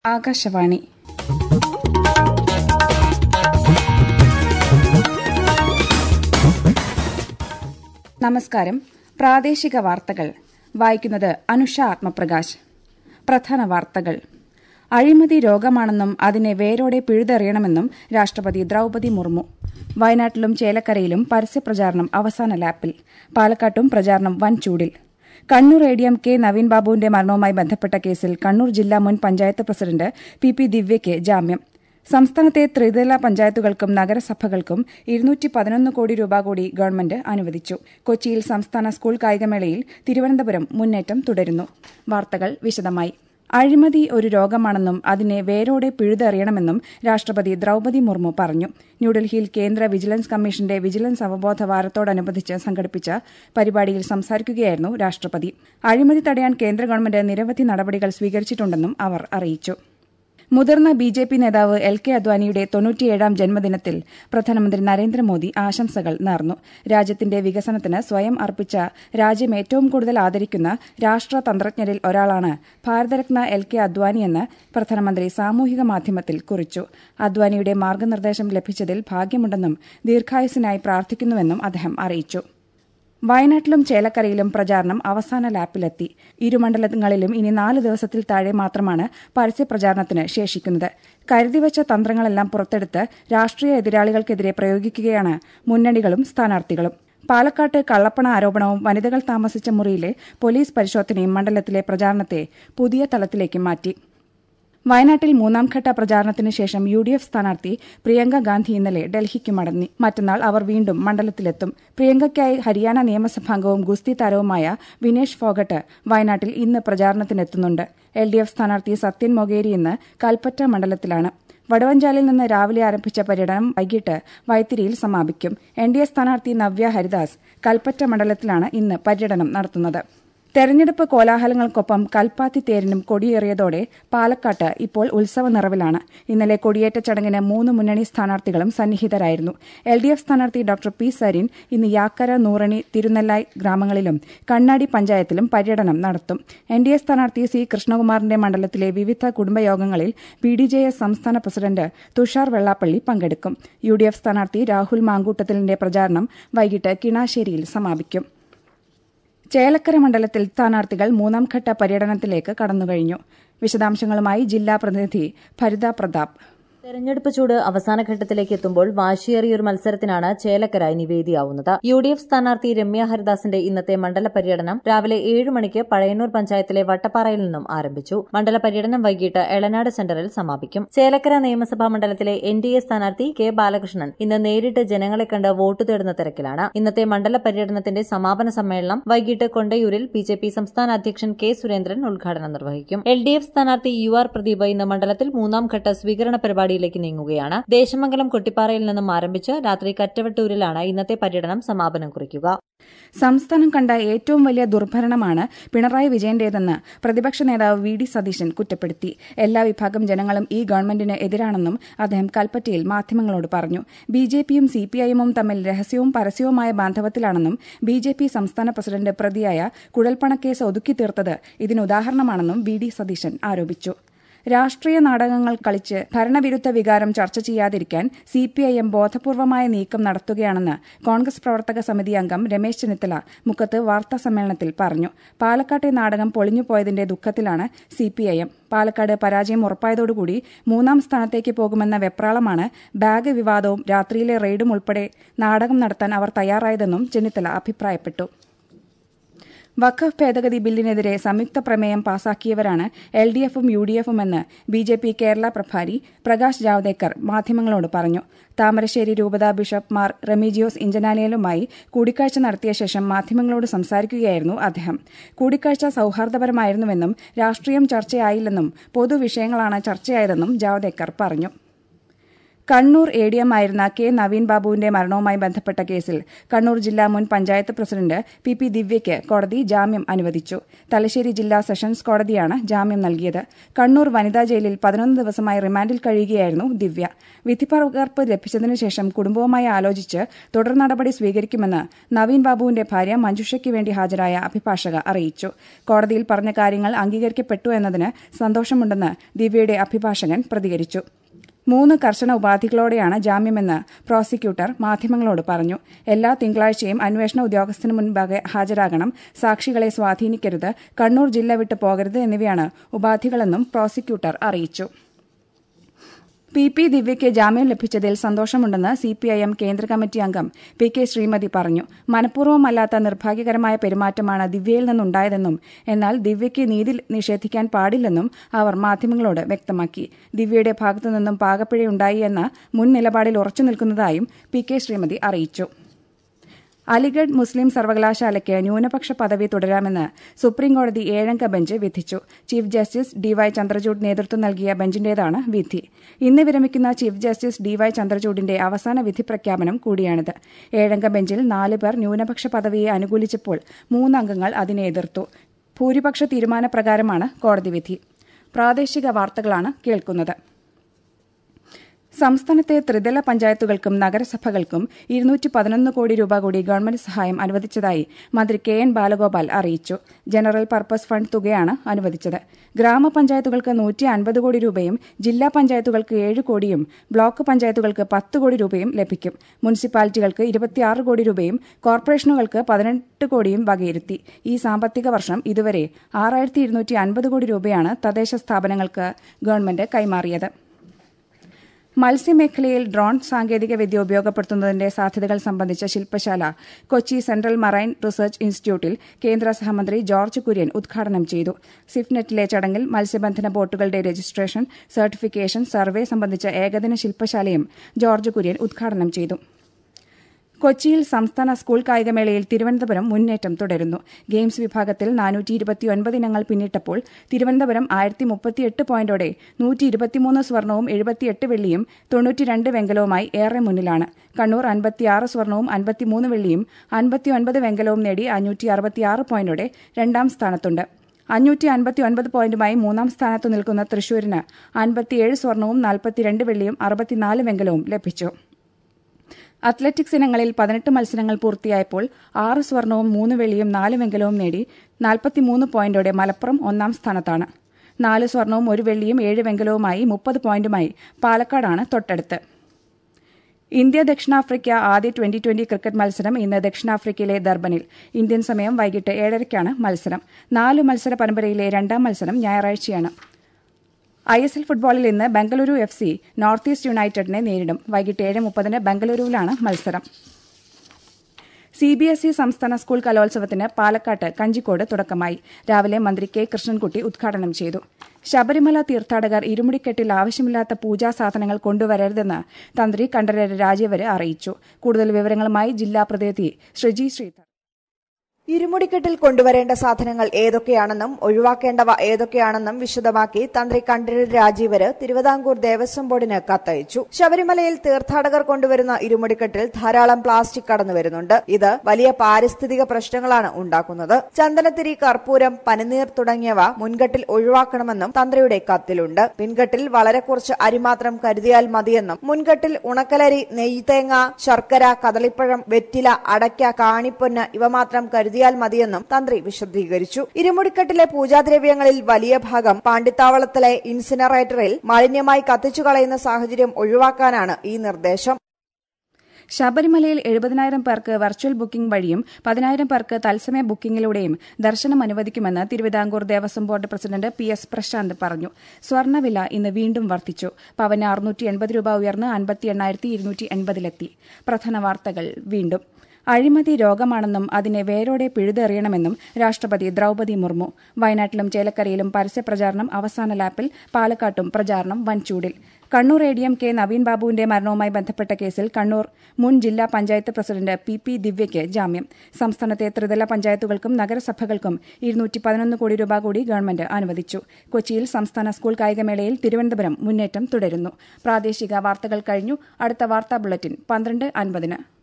ആകാശവാണി നമസ്കാരം പ്രാദേശിക വാർത്തകൾ വായിക്കുന്നത് അനുഷ ആത്മപ്രകാശ് പ്രധാന വാർത്തകൾ അഴിമതി രോഗമാണെന്നും അതിനെ വേരോടെ പിഴുതെറിയണമെന്നും രാഷ്ട്രപതി ദ്രൌപതി മുർമു വയനാട്ടിലും ചേലക്കരയിലും പരസ്യപ്രചാരണം അവസാന ലാപ്പിൽ പാലക്കാട്ടും പ്രചാരണം വൻ ചൂടിൽ Kannur A D M K Naveen ബാബുവിന്റെ മരണവുമായി ബന്ധപ്പെട്ട കേസിൽ കണ്ണൂർ ജില്ലാ മുൻ പഞ്ചായത്ത് പ്രസിഡന്റ് പി പി ദിവ്യയ്ക്ക് ജാമ്യം സംസ്ഥാനത്തെ ത്രിതല പഞ്ചായത്തുകൾക്കും നഗരസഭകൾക്കും ഇരുന്നൂറ്റി പതിനൊന്ന് കോടി രൂപ കൂടി ഗവൺമെന്റ് അനുവദിച്ചു കൊച്ചിയിൽ സംസ്ഥാന സ്കൂൾ കായികമേളയിൽ തിരുവനന്തപുരം മുന്നേറ്റം തുടരുന്നു വാർത്തകൾ വിശദമായി അഴിമതി ഒരു രോഗമാണെന്നും അതിനെ വേരോടെ പിഴുതെറിയണമെന്നും രാഷ്ട്രപതി ദ്രൌപതി മുർമു പറഞ്ഞു ന്യൂഡൽഹിയിൽ കേന്ദ്ര വിജിലൻസ് കമ്മീഷന്റെ വിജിലൻസ് അവബോധ വാരത്തോടനുബന്ധിച്ച് സംഘടിപ്പിച്ച പരിപാടിയിൽ സംസാരിക്കുകയായിരുന്നു രാഷ്ട്രപതി അഴിമതി തടയാൻ കേന്ദ്ര ഗവൺമെന്റ് നിരവധി നടപടികൾ സ്വീകരിച്ചിട്ടുണ്ടെന്നും അവർ അറിയിച്ചു മുതിർന്ന ബി ജെ പി നേതാവ് എൽ കെ അദ്വാനിയുടെ തൊണ്ണൂറ്റിയേഴാം ജന്മദിനത്തിൽ പ്രധാനമന്ത്രി നരേന്ദ്രമോദി ആശംസകൾ നേർന്നു രാജ്യത്തിന്റെ വികസനത്തിന് സ്വയം അർപ്പിച്ച രാജ്യം ഏറ്റവും കൂടുതൽ ആദരിക്കുന്ന രാഷ്ട്രതന്ത്രജ്ഞരിൽ ഒരാളാണ് ഭാരതരത്ന എൽ കെ അദ്വാനിയെന്ന് പ്രധാനമന്ത്രി സാമൂഹിക മാധ്യമത്തിൽ കുറിച്ചു അദ്വാനിയുടെ മാർഗനിർദ്ദേശം ലഭിച്ചതിൽ ഭാഗ്യമുണ്ടെന്നും ദീർഘായുസിനായി പ്രാർത്ഥിക്കുന്നുവെന്നും അദ്ദേഹം അറിയിച്ചു വയനാട്ടിലും ചേലക്കരയിലും പ്രചാരണം അവസാന ലാപ്പിലെത്തി ഇരുമണ്ഡലങ്ങളിലും ഇനി നാല് ദിവസത്തിൽ താഴെ മാത്രമാണ് പരസ്യപ്രചാരണത്തിന് ശേഷിക്കുന്നത് കരുതിവച്ച തന്ത്രങ്ങളെല്ലാം പുറത്തെടുത്ത് രാഷ്ട്രീയ എതിരാളികൾക്കെതിരെ പ്രയോഗിക്കുകയാണ് മുന്നണികളും സ്ഥാനാർത്ഥികളും പാലക്കാട്ട് കള്ളപ്പണ ആരോപണവും വനിതകൾ താമസിച്ച മുറിയിലെ പോലീസ് പരിശോധനയും മണ്ഡലത്തിലെ പ്രചാരണത്തെ പുതിയ തലത്തിലേക്ക് മാറ്റി വയനാട്ടിൽ മൂന്നാംഘട്ട പ്രചാരണത്തിന് ശേഷം യു ഡി എഫ് സ്ഥാനാർത്ഥി പ്രിയങ്ക ഗാന്ധി ഇന്നലെ ഡൽഹിക്ക് മടങ്ങി മറ്റന്നാൾ അവർ വീണ്ടും മണ്ഡലത്തിലെത്തും പ്രിയങ്കയ്ക്കായി ഹരിയാന നിയമസഭാംഗവും ഗുസ്തി താരവുമായ വിനേഷ് ഫോഗട്ട് വയനാട്ടിൽ ഇന്ന് പ്രചാരണത്തിനെത്തുന്നുണ്ട് എൽ ഡി എഫ് സ്ഥാനാർത്ഥി സത്യൻ മൊഗേരി ഇന്ന് കൽപ്പറ്റ മണ്ഡലത്തിലാണ് വടവഞ്ചാലിൽ നിന്ന് രാവിലെ ആരംഭിച്ച പര്യടനം വൈകിട്ട് വൈത്തിരിയിൽ സമാപിക്കും എൻ ഡി എ സ്ഥാനാർത്ഥി നവ്യ ഹരിദാസ് കൽപ്പറ്റ മണ്ഡലത്തിലാണ് ഇന്ന് പര്യടനം നടത്തുന്നത് തെരഞ്ഞെടുപ്പ് കോലാഹലങ്ങൾക്കൊപ്പം കൽപ്പാത്തി തേരിനും കൊടിയേറിയതോടെ പാലക്കാട്ട് ഇപ്പോൾ ഉത്സവ നിറവിലാണ് ഇന്നലെ കൊടിയേറ്റ ചടങ്ങിന് മൂന്ന് മുന്നണി സ്ഥാനാർത്ഥികളും സന്നിഹിതരായിരുന്നു എൽ ഡി എഫ് സ്ഥാനാർത്ഥി ഡോക്ടർ പി സരീൻ ഇന്ന് യാക്കര നൂറണി തിരുനെല്ലായി ഗ്രാമങ്ങളിലും കണ്ണാടി പഞ്ചായത്തിലും പര്യടനം നടത്തും എൻ ഡി എ സ്ഥാനാർത്ഥി സി കൃഷ്ണകുമാറിന്റെ മണ്ഡലത്തിലെ വിവിധ കുടുംബയോഗങ്ങളിൽ ബി ഡി ജെ എസ് സംസ്ഥാന പ്രസിഡന്റ് തുഷാർ വെള്ളാപ്പള്ളി പങ്കെടുക്കും യു ഡി എഫ് സ്ഥാനാർത്ഥി രാഹുൽ മാങ്കൂട്ടത്തിലിന്റെ പ്രചാരണം വൈകിട്ട് കിണാശ്ശേരിയിൽ സമാപിക്കും ചേലക്കര മണ്ഡലത്തിൽ സ്ഥാനാർത്ഥികൾ മൂന്നാംഘട്ട പര്യടനത്തിലേക്ക് കടന്നുകഴിഞ്ഞു വിശദാംശങ്ങളുമായി ജില്ലാ പ്രതിനിധി ഭരിത പ്രതാപ് തെരഞ്ഞെടുപ്പ് ചൂട് അവസാന ഘട്ടത്തിലേക്ക് എത്തുമ്പോൾ വാശിയേറിയൊരു മത്സരത്തിനാണ് ചേലക്കര ഇനി വേദിയാവുന്നത് യു ഡി എഫ് സ്ഥാനാർത്ഥി രമ്യ ഹരിദാസിന്റെ ഇന്നത്തെ മണ്ഡല പര്യടനം രാവിലെ ഏഴ് മണിക്ക് പഴയന്നൂർ പഞ്ചായത്തിലെ വട്ടപ്പാറയിൽ നിന്നും ആരംഭിച്ചു മണ്ഡല പര്യടനം വൈകിട്ട് എളനാട് സെന്ററിൽ സമാപിക്കും ചേലക്കര നിയമസഭാ മണ്ഡലത്തിലെ എൻ ഡി എ സ്ഥാനാർത്ഥി കെ ബാലകൃഷ്ണൻ ഇന്ന് നേരിട്ട് ജനങ്ങളെ കണ്ട് വോട്ട് തേടുന്ന തിരക്കിലാണ് ഇന്നത്തെ മണ്ഡല പര്യടനത്തിന്റെ സമാപന സമ്മേളനം വൈകിട്ട് കൊണ്ടയൂരിൽ ബി ജെ പി സംസ്ഥാന അധ്യക്ഷൻ കെ സുരേന്ദ്രൻ ഉദ്ഘാടനം നിർവഹിക്കും എൽ ഡി എഫ് സ്ഥാനാർത്ഥി യു ആർ പ്രദീപ് ഇന്ന് മണ്ഡലത്തിൽ മൂന്നാം ഘട്ട സ്വീകരണ പരിപാടി പരിപാടിയിലേക്ക് നീങ്ങുകയാണ് ദേശമംഗലം കൊട്ടിപ്പാറയിൽ നിന്നും ആരംഭിച്ച് രാത്രി കറ്റവട്ടൂരിലാണ് ഇന്നത്തെ പര്യടനം സമാപനം കുറിക്കുക സംസ്ഥാനം കണ്ട ഏറ്റവും വലിയ ദുർഭരണമാണ് പിണറായി വിജയന്റേതെന്ന് പ്രതിപക്ഷ നേതാവ് വി ഡി സതീശൻ കുറ്റപ്പെടുത്തി എല്ലാ വിഭാഗം ജനങ്ങളും ഈ ഗവൺമെന്റിന് എതിരാണെന്നും അദ്ദേഹം കൽപ്പറ്റയിൽ മാധ്യമങ്ങളോട് പറഞ്ഞു ബി ജെ പിയും സി പി ഐഎമ്മും തമ്മിൽ രഹസ്യവും പരസ്യവുമായ ബാന്ധവത്തിലാണെന്നും ബി ജെ പി സംസ്ഥാന പ്രസിഡന്റ് പ്രതിയായ കുഴൽപ്പണക്കേസ് ഒതുക്കിത്തീർത്തത് ഇതിനുദാഹരണമാണെന്നും വി ഡി സതീശൻ ആരോപിച്ചു രാഷ്ട്രീയ നാടകങ്ങൾ കളിച്ച് ഭരണവിരുദ്ധ വികാരം ചർച്ച ചെയ്യാതിരിക്കാൻ സി പി ഐ എം ബോധപൂർവമായ നീക്കം നടത്തുകയാണെന്ന് കോൺഗ്രസ് പ്രവർത്തക സമിതി അംഗം രമേശ് ചെന്നിത്തല മുക്കത്ത് വാർത്താ സമ്മേളനത്തിൽ പറഞ്ഞു പാലക്കാട്ടെ നാടകം പൊളിഞ്ഞുപോയതിന്റെ ദുഃഖത്തിലാണ് C P I M Palakkad പരാജയം ഉറപ്പായതോടുകൂടി മൂന്നാം സ്ഥാനത്തേക്ക് പോകുമെന്ന വെപ്രാളമാണ് ബാഗ് വിവാദവും രാത്രിയിലെ റെയ്ഡും ഉൾപ്പെടെ നാടകം നടത്താൻ അവർ തയ്യാറായതെന്നും ചെന്നിത്തല അഭിപ്രായപ്പെട്ടു വഖഫ് ഭേദഗതി ബില്ലിനെതിരെ സംയുക്ത പ്രമേയം പാസാക്കിയവരാണ് എൽ ഡി എഫും യു ഡി എഫുമെന്ന് ബി ജെ പി കേരള പ്രഭാരി പ്രകാശ് ജാവ്ദേക്കർ മാധ്യമങ്ങളോട് പറഞ്ഞു താമരശ്ശേരി രൂപതാ ബിഷപ്പ് മാർ റെമീജിയോസ് ഇഞ്ചനാനിയലുമായി കൂടിക്കാഴ്ച നടത്തിയ ശേഷം മാധ്യമങ്ങളോട് സംസാരിക്കുകയായിരുന്നു അദ്ദേഹം കൂടിക്കാഴ്ച സൌഹാർദ്ദപരമായിരുന്നുവെന്നും രാഷ്ട്രീയം ചർച്ചയായില്ലെന്നും പൊതുവിഷയങ്ങളാണ് ചർച്ചയായതെന്നും ജാവ്ദേക്കർ പറഞ്ഞു കണ്ണൂർ എ ഡി എം ആയിരുന്ന കെ നവീൻ ബാബുവിന്റെ മരണവുമായി ബന്ധപ്പെട്ട കേസിൽ കണ്ണൂർ ജില്ലാ മുൻ പഞ്ചായത്ത് പ്രസിഡന്റ് പി പി ദിവ്യയ്ക്ക് കോടതി ജാമ്യം അനുവദിച്ചു തലശ്ശേരി ജില്ലാ സെഷൻസ് കോടതിയാണ് ജാമ്യം നൽകിയത് കണ്ണൂർ വനിതാ ജയിലിൽ പതിനൊന്ന് ദിവസമായി റിമാൻഡിൽ കഴിയുകയായിരുന്നു ദിവ്യ വിധിപ്പകർപ്പ് ലഭിച്ചതിനു ശേഷം കുടുംബവുമായി ആലോചിച്ച് തുടർ നടപടി സ്വീകരിക്കുമെന്ന് നവീൻ ബാബുവിന്റെ ഭാര്യ മഞ്ജുഷയ്ക്ക് വേണ്ടി ഹാജരായ അഭിഭാഷക അറിയിച്ചു കോടതിയിൽ പറഞ്ഞ കാര്യങ്ങൾ അംഗീകരിക്കപ്പെട്ടു എന്നതിന് സന്തോഷമുണ്ടെന്ന് ദിവ്യയുടെ അഭിഭാഷകൻ പ്രതികരിച്ചു മൂന്ന് കർശന ഉപാധികളോടെയാണ് ജാമ്യമെന്ന് പ്രോസിക്യൂട്ടർ മാധ്യമങ്ങളോട് പറഞ്ഞു എല്ലാ തിങ്കളാഴ്ചയും അന്വേഷണ ഉദ്യോഗസ്ഥന് മുൻപാകെ ഹാജരാകണം സാക്ഷികളെ സ്വാധീനിക്കരുത് കണ്ണൂർ ജില്ല വിട്ടു പോകരുത് എന്നിവയാണ് ഉപാധികളെന്നും പ്രോസിക്യൂട്ടർ അറിയിച്ചു പി പി ദിവ്യയ്ക്ക് ജാമ്യം ലഭിച്ചതിൽ സന്തോഷമുണ്ടെന്ന് സിപിഐഎം കേന്ദ്ര കമ്മിറ്റി അംഗം പി കെ ശ്രീമതി പറഞ്ഞു മനഃപൂർവ്വമല്ലാത്ത നിർഭാഗ്യകരമായ പെരുമാറ്റമാണ് ദിവ്യയിൽ നിന്നുണ്ടായതെന്നും എന്നാൽ ദിവ്യയ്ക്ക് നീതി നിഷേധിക്കാൻ പാടില്ലെന്നും അവർ മാധ്യമങ്ങളോട് വ്യക്തമാക്കി ദിവ്യയുടെ ഭാഗത്തുനിന്നും പാകപ്പിഴയുണ്ടായി എന്ന മുൻ നിലപാടിൽ ഉറച്ചു നിൽക്കുന്നതായും പി കെ ശ്രീമതി അറിയിച്ചു അലിഗഡ് മുസ്ലിം സർവകലാശാലയ്ക്ക് ന്യൂനപക്ഷ പദവി തുടരാമെന്ന് സുപ്രീംകോടതി ഏഴംഗ ബെഞ്ച് വിധിച്ചു ചീഫ് ജസ്റ്റിസ് ഡിവൈ ചന്ദ്രചൂഡ് നേതൃത്വം നൽകിയ ബെഞ്ചിന്റേതാണ് വിധി ഇന്ന് വിരമിക്കുന്ന ചീഫ് ജസ്റ്റിസ് ഡിവൈ ചന്ദ്രചൂഡിന്റെ അവസാന വിധി പ്രഖ്യാപനം കൂടിയാണിത് ഏഴംഗ ബെഞ്ചിൽ നാല് പേർ ന്യൂനപക്ഷ പദവിയെ അനുകൂലിച്ചപ്പോൾ മൂന്നംഗങ്ങൾ അതിനെ എതിർത്തു ഭൂരിപക്ഷ തീരുമാനപ്രകാരമാണ് കോടതി വിധി പ്രാദേശിക വാർത്തകളാണ് കേൾക്കുന്നത് സംസ്ഥാനത്തെ ത്രിതല പഞ്ചായത്തുകൾക്കും നഗരസഭകൾക്കും ഇരുന്നൂറ്റി പതിനൊന്ന് കോടി രൂപ കൂടി ഗവൺമെന്റ് സഹായം അനുവദിച്ചതായി മന്ത്രി കെ എൻ ബാലഗോപാൽ അറിയിച്ചു ജനറൽ പർപ്പസ് ഫണ്ട് തുകയാണ് അനുവദിച്ചത് ഗ്രാമപഞ്ചായത്തുകൾക്ക് നൂറ്റി അൻപത് കോടി രൂപയും ജില്ലാ പഞ്ചായത്തുകൾക്ക് ഏഴ് കോടിയും ബ്ലോക്ക് പഞ്ചായത്തുകൾക്ക് പത്ത് കോടി രൂപയും ലഭിക്കും മുനിസിപ്പാലിറ്റികൾക്ക് ഇരുപത്തിയാറ് കോടി രൂപയും കോർപ്പറേഷനുകൾക്ക് പതിനെട്ട് കോടിയും വകയിരുത്തി ഈ സാമ്പത്തിക വർഷം ഇതുവരെ ആറായിരത്തി ഇരുന്നൂറ്റി അൻപത് കോടി രൂപയാണ് തദ്ദേശ സ്ഥാപനങ്ങൾക്ക് ഗവൺമെന്റ് കൈമാറിയത് മത്സ്യമേഖലയിൽ ഡ്രോൺ സാങ്കേതികവിദ്യ ഉപയോഗപ്പെടുത്തുന്നതിന്റെ സാധ്യതകൾ സംബന്ധിച്ച ശില്പശാല കൊച്ചി സെൻട്രൽ മറൈൻ റിസർച്ച് ഇൻസ്റ്റിറ്റ്യൂട്ടിൽ കേന്ദ്ര സഹമന്ത്രി ജോർജ് കുര്യൻ ഉദ്ഘാടനം ചെയ്തു സിഫ്നെറ്റിലെ ചടങ്ങിൽ മത്സ്യബന്ധന ബോട്ടുകളുടെ രജിസ്ട്രേഷൻ സർട്ടിഫിക്കേഷൻ സർവേ സംബന്ധിച്ച ഏകദിന ശില്പശാലയും ജോർജ് കുര്യൻ ഉദ്ഘാടനം ചെയ്തു കൊച്ചിയിൽ സംസ്ഥാന സ്കൂൾ കായികമേളയിൽ തിരുവനന്തപുരം മുന്നേറ്റം തുടരുന്നു ഗെയിംസ് വിഭാഗത്തിൽ നാനൂറ്റി ഇരുപത്തിയൊൻപത് ഇനങ്ങൾ പിന്നിട്ടപ്പോൾ തിരുവനന്തപുരം ആയിരത്തി മുപ്പത്തിയെട്ട് പോയിന്റോടെ നൂറ്റി ഇരുപത്തിമൂന്ന് സ്വർണവും എഴുപത്തിയെട്ട് വെള്ളിയും തൊണ്ണൂറ്റിരണ്ട് വെങ്കലവുമായി ഏറെ മുന്നിലാണ് കണ്ണൂർ അൻപത്തിയാറ് സ്വർണവും അൻപത്തിമൂന്ന് വെള്ളിയും അൻപത്തിയൊൻപത് വെങ്കലവും നേടി അഞ്ഞൂറ്റി അറുപത്തിയാറ് പോയിന്റോടെ രണ്ടാം സ്ഥാനത്തുണ്ട് അഞ്ഞൂറ്റി അൻപത്തി ഒൻപത് പോയിന്റുമായി മൂന്നാം സ്ഥാനത്തു നിൽക്കുന്ന തൃശൂരിന് അൻപത്തിയേഴ് സ്വർണവും നാൽപ്പത്തിരണ്ട് വെള്ളിയും അറുപത്തിനാല് വെങ്കലവും ലഭിച്ചു അത്ലറ്റിക്സ് ഇനങ്ങളിൽ പതിനെട്ട് മത്സരങ്ങൾ പൂർത്തിയായപ്പോൾ ആറ് സ്വർണവും മൂന്ന് വെള്ളിയും നാല് വെങ്കലവും നേടി നാൽപ്പത്തിമൂന്ന് പോയിന്റോടെ മലപ്പുറം ഒന്നാം സ്ഥാനത്താണ് നാല് സ്വർണവും ഒരു വെള്ളിയും ഏഴ് വെങ്കലവുമായി മുപ്പത് പോയിന്റുമായി പാലക്കാടാണ് തൊട്ടടുത്ത് ഇന്ത്യ ദക്ഷിണാഫ്രിക്ക ആദ്യ ട്വന്റി ട്വന്റി ക്രിക്കറ്റ് മത്സരം ഇന്ന് ദക്ഷിണാഫ്രിക്കയിലെ ദർബനിൽ ഇന്ത്യൻ സമയം വൈകിട്ട് ഏഴരയ്ക്കാണ് മത്സരം നാല് മത്സര പരമ്പരയിലെ രണ്ടാം മത്സരം ഞായറാഴ്ചയാണ് ഐ എസ് എൽ ഫുട്ബോളിൽ ഇന്ന് Bengaluru F C North East യുണൈറ്റഡിനെ നേരിടും വൈകിട്ട് ഏഴ് മുപ്പതിന് ബംഗളൂരുവിലാണ് മത്സരം സി ബി എസ് ഇ സംസ്ഥാന സ്കൂൾ കലോത്സവത്തിന് പാലക്കാട്ട് കഞ്ചിക്കോട് തുടക്കമായി രാവിലെ മന്ത്രി കെ കൃഷ്ണൻകുട്ടി ഉദ്ഘാടനം ചെയ്തു ശബരിമല തീർത്ഥാടകർ ഇരുമുടിക്കെട്ടിൽ ആവശ്യമില്ലാത്ത പൂജാ സാധനങ്ങൾ കൊണ്ടുവരരുതെന്ന് തന്ത്രി കണ്ഠരര് രാജീവര് അറിയിച്ചു കൂടുതൽ വിവരങ്ങളുമായി ജില്ലാ പ്രതിനിധി ശ്രീജി ശ്രീധർ ഇരുമുടിക്കെട്ടിൽ കൊണ്ടുവരേണ്ട സാധനങ്ങൾ ഏതൊക്കെയാണെന്നും ഒഴിവാക്കേണ്ടവ ഏതൊക്കെയാണെന്നും വിശദമാക്കി തന്ത്രി കണ്ഠരര് രാജീവര് തിരുവിതാംകൂർ ദേവസ്വം ബോർഡിന് കത്തയച്ചു ശബരിമലയിൽ തീർത്ഥാടകർ കൊണ്ടുവരുന്ന ഇരുമുടിക്കെട്ടിൽ ധാരാളം പ്ലാസ്റ്റിക് കടന്നു വരുന്നുണ്ട് ഇത് വലിയ പാരിസ്ഥിതിക പ്രശ്നങ്ങളാണ് ഉണ്ടാക്കുന്നത് ചന്ദനത്തിരി കർപ്പൂരം പനിനീർ തുടങ്ങിയവ മുൻകെട്ടിൽ ഒഴിവാക്കണമെന്നും തന്ത്രിയുടെ കത്തിലുണ്ട് പിൻകെട്ടിൽ വളരെ കുറച്ച് അരി മാത്രം കരുതിയാൽ മതിയെന്നും മുൻകെട്ടിൽ ഉണക്കലരി നെയ്തേങ്ങ ശർക്കര കദളിപ്പഴം വെറ്റില അടയ്ക്ക കാണിപ്പൊന്ന് ഇവ മാത്രം കരുതിയാൽ മതിയെന്നും തന്ത്രി വിശദീകരിച്ചു ഇരുമുടിക്കെട്ടിലെ പൂജാദ്രവ്യങ്ങളിൽ വലിയ ഭാഗം പാണ്ടിത്താവളത്തിലെ ഇൻസിനറേറ്ററിൽ മാലിന്യമായി കത്തിച്ചു കളയുന്ന സാഹചര്യം ഒഴിവാക്കാനാണ് ഈ നിർദ്ദേശം ശബരിമലയിൽ എഴുപതിനായിരം പേർക്ക് വെർച്വൽ ബുക്കിംഗ് വഴിയും പതിനായിരം പേർക്ക് തത്സമയ ബുക്കിംഗിലൂടെയും ദർശനം അനുവദിക്കുമെന്ന് Thiruvithamkoor Devaswom board president P S Prashanth പറഞ്ഞു സ്വർണ്ണവില ഇന്ന് വീണ്ടും വർദ്ധിച്ചു പവന് അറുന്നൂറ്റി എൺപത് രൂപ ഉയർന്ന് അൻപത്തി എണ്ണായിരത്തി ഇരുന്നൂറ്റി എൺപതിലെത്തി പ്രധാന വാർത്തകൾ വീണ്ടും അഴിമതി രോഗമാണെന്നും അതിനെ വേരോടെ പിഴുതെറിയണമെന്നും രാഷ്ട്രപതി ദ്രൌപതി മുർമു വയനാട്ടിലും ചേലക്കരയിലും പരസ്യപ്രചാരണം അവസാന ലാപ്പിൽ പാലക്കാട്ടും പ്രചാരണം വൻചൂടിൽ Kannur A D M K Naveen ബാബുവിന്റെ മരണവുമായി ബന്ധപ്പെട്ട കേസിൽ കണ്ണൂർ മുൻ ജില്ലാ പഞ്ചായത്ത് പ്രസിഡന്റ് പി പി ദിവ്യയ്ക്ക് ജാമ്യം സംസ്ഥാനത്തെ ത്രിതല പഞ്ചായത്തുകൾക്കും നഗരസഭകൾക്കും ഇരുന്നൂറ്റി പതിനൊന്ന് കോടി രൂപ കൂടി ഗവൺമെന്റ് അനുവദിച്ചു കൊച്ചിയിൽ സംസ്ഥാന സ്കൂൾ കായികമേളയിൽ തിരുവനന്തപുരം മുന്നേറ്റം തുടരുന്നു പ്രാദേശിക വാർത്തകൾ കഴിഞ്ഞു അടുത്ത വാർത്താ ബുള്ളറ്റിൻ പന്ത്രണ്ട് അൻപതിന്